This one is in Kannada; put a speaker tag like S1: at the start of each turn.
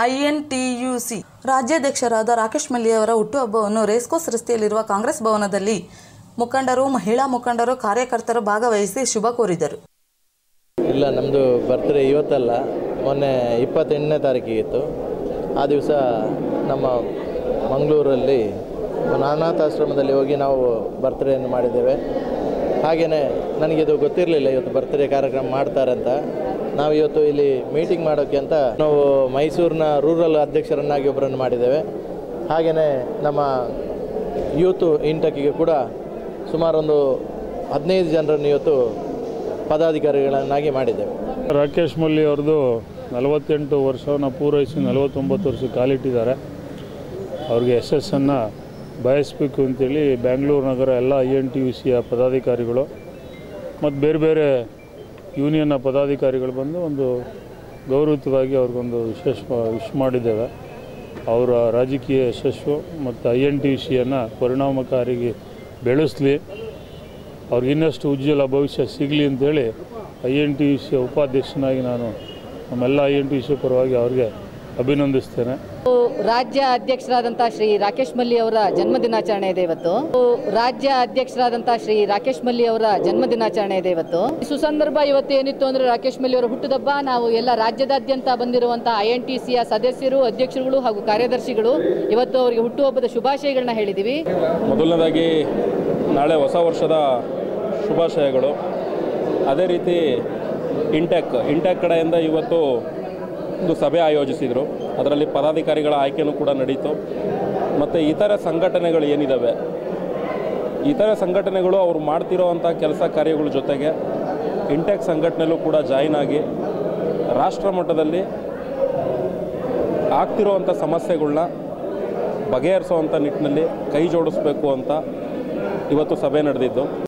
S1: ಐಎನ್ಟಿಯುಸಿ ರಾಜ್ಯಾಧ್ಯಕ್ಷರಾದ ರಾಕೇಶ್ ಮಲ್ಲಿ ಅವರ ಹುಟ್ಟುಹಬ್ಬವನ್ನು ರೇಸ್ಕೋರ್ಸ್ ರಸ್ತೆಯಲ್ಲಿರುವ ಕಾಂಗ್ರೆಸ್ ಭವನದಲ್ಲಿ ಮುಖಂಡರು ಮಹಿಳಾ ಮುಖಂಡರು ಕಾರ್ಯಕರ್ತರು ಭಾಗವಹಿಸಿ ಶುಭ ಕೋರಿದರು
S2: ಇಲ್ಲ ನಮ್ಮದು ಬರ್ತ್ಡೇ ಇವತ್ತಲ್ಲ ಮೊನ್ನೆ ಇಪ್ಪತ್ತೆಂಟನೇ ತಾರೀಕಿಗಿತ್ತು ಆ ದಿವಸ ನಮ್ಮ ಮಂಗಳೂರಲ್ಲಿ ಒಂದು ಅನಾಥಾಶ್ರಮದಲ್ಲಿ ಹೋಗಿ ನಾವು ಬರ್ತ್ಡೇಯನ್ನು ಮಾಡಿದ್ದೇವೆ ಹಾಗೆಯೇ ನನಗಿದು ಗೊತ್ತಿರಲಿಲ್ಲ ಇವತ್ತು ಬರ್ತ್ಡೇ ಕಾರ್ಯಕ್ರಮ ಮಾಡ್ತಾರೆ ಅಂತ ನಾವು ಇವತ್ತು ಇಲ್ಲಿ ಮೀಟಿಂಗ್ ಮಾಡೋಕ್ಕೆ ಅಂತ ನಾವು ಮೈಸೂರಿನ ರೂರಲ್ ಅಧ್ಯಕ್ಷರನ್ನಾಗಿ ಒಬ್ಬರನ್ನು ಮಾಡಿದ್ದೇವೆ ಹಾಗೆಯೇ ನಮ್ಮ ಯೂತು ಇಂಟಕಿಗೆ ಕೂಡ ಸುಮಾರೊಂದು ಹದಿನೈದು ಜನರನ್ನು ಇವತ್ತು ಪದಾಧಿಕಾರಿಗಳನ್ನಾಗಿ ಮಾಡಿದ್ದೇವೆ
S3: ರಾಕೇಶ್ ಮಲ್ಲಿ ಅವ್ರದ್ದು ನಲವತ್ತೆಂಟು ವರ್ಷವನ್ನು ಪೂರೈಸಿ ನಲವತ್ತೊಂಬತ್ತು ವರ್ಷ ಕಾಲಿಟ್ಟಿದ್ದಾರೆ ಅವ್ರಿಗೆ ಯಶಸ್ಸನ್ನು ಬಯಸಬೇಕು ಅಂತೇಳಿ ಬೆಂಗಳೂರು ನಗರ ಎಲ್ಲ ಐ ಎನ್ ಟಿ ಯು ಸಿಯ ಪದಾಧಿಕಾರಿಗಳು ಮತ್ತು ಬೇರೆ ಬೇರೆ ಯೂನಿಯನ್ನ ಪದಾಧಿಕಾರಿಗಳು ಬಂದು ಒಂದು ಗೌರವಯುತವಾಗಿ ಅವ್ರಿಗೊಂದು ವಿಶೇಷ ವಿಶ್ ಮಾಡಿದ್ದೇವೆ ಅವರ ರಾಜಕೀಯ ಯಶಸ್ಸು ಮತ್ತು ಐ ಎನ್ ಟಿ ಯು ಸಿಯನ್ನು ಪರಿಣಾಮಕಾರಿಗೆ ಬೆಳೆಸಲಿ ಅವ್ರಿಗೆ ಇನ್ನಷ್ಟು ಉಜ್ವಲ ಭವಿಷ್ಯ ಸಿಗಲಿ ಅಂತೇಳಿ I N T U C ಉಪಾಧ್ಯಕ್ಷನಾಗಿ ನಾನು ನಮ್ಮೆಲ್ಲ I N T U C ಪರವಾಗಿ ಅವ್ರಿಗೆ ಅಭಿನಂದಿಸ್ತೇನೆ
S4: ರಾಜ್ಯ ಅಧ್ಯಕ್ಷರಾದಂಥ ಶ್ರೀ ರಾಕೇಶ್ ಮಲ್ಲಿ ಅವರ ಜನ್ಮ ದಿನಾಚರಣೆ ಇದೆ ಇವತ್ತು ರಾಜ್ಯ ಅಧ್ಯಕ್ಷರಾದಂಥ ಶ್ರೀ ರಾಕೇಶ್ ಮಲ್ಲಿ ಅವರ ಜನ್ಮ ದಿನಾಚರಣೆ ಇದೆ ಇವತ್ತು ಈ ಸುಸಂದರ್ಭ ಇವತ್ತು ಏನಿತ್ತು ಅಂದ್ರೆ ರಾಕೇಶ್ ಮಲ್ಲಿ ಅವರ ಹುಟ್ಟುದಬ್ಬ ನಾವು ಎಲ್ಲ ರಾಜ್ಯದಾದ್ಯಂತ ಬಂದಿರುವಂತಹ ಐ ಎನ್ ಟಿ ಸಿಯ ಸದಸ್ಯರು ಅಧ್ಯಕ್ಷರುಗಳು ಹಾಗೂ ಕಾರ್ಯದರ್ಶಿಗಳು ಇವತ್ತು ಅವರಿಗೆ ಹುಟ್ಟುಹಬ್ಬದ ಶುಭಾಶಯಗಳನ್ನ ಹೇಳಿದ್ದೀವಿ
S5: ಮೊದಲನೇದಾಗಿ ನಾಳೆ ಹೊಸ ವರ್ಷದ ಶುಭಾಶಯಗಳು ಅದೇ ರೀತಿ ಇಂಟೆಕ್ ಇಂಟೆಕ್ ಕಡೆಯಿಂದ ಇವತ್ತು ಒಂದು ಸಭೆ ಆಯೋಜಿಸಿದರು ಅದರಲ್ಲಿ ಪದಾಧಿಕಾರಿಗಳ ಆಯ್ಕೆನೂ ಕೂಡ ನಡೀತು ಮತ್ತು ಇತರ ಸಂಘಟನೆಗಳು ಏನಿದ್ದಾವೆ ಇತರ ಸಂಘಟನೆಗಳು ಅವರು ಮಾಡ್ತಿರೋವಂಥ ಕೆಲಸ ಕಾರ್ಯಗಳ ಜೊತೆಗೆ ಇಂಟೆಕ್ ಸಂಘಟನೆಯಲ್ಲೂ ಕೂಡ ಜಾಯಿನ್ ಆಗಿ ರಾಷ್ಟ್ರ ಮಟ್ಟದಲ್ಲಿ ಆಗ್ತಿರೋವಂಥ ಸಮಸ್ಯೆಗಳನ್ನ ಬಗೆಹರಿಸುವಂಥ ನಿಟ್ಟಿನಲ್ಲಿ ಕೈ ಜೋಡಿಸ್ಬೇಕು ಅಂತ ಇವತ್ತು ಸಭೆ ನಡೆದಿದ್ದು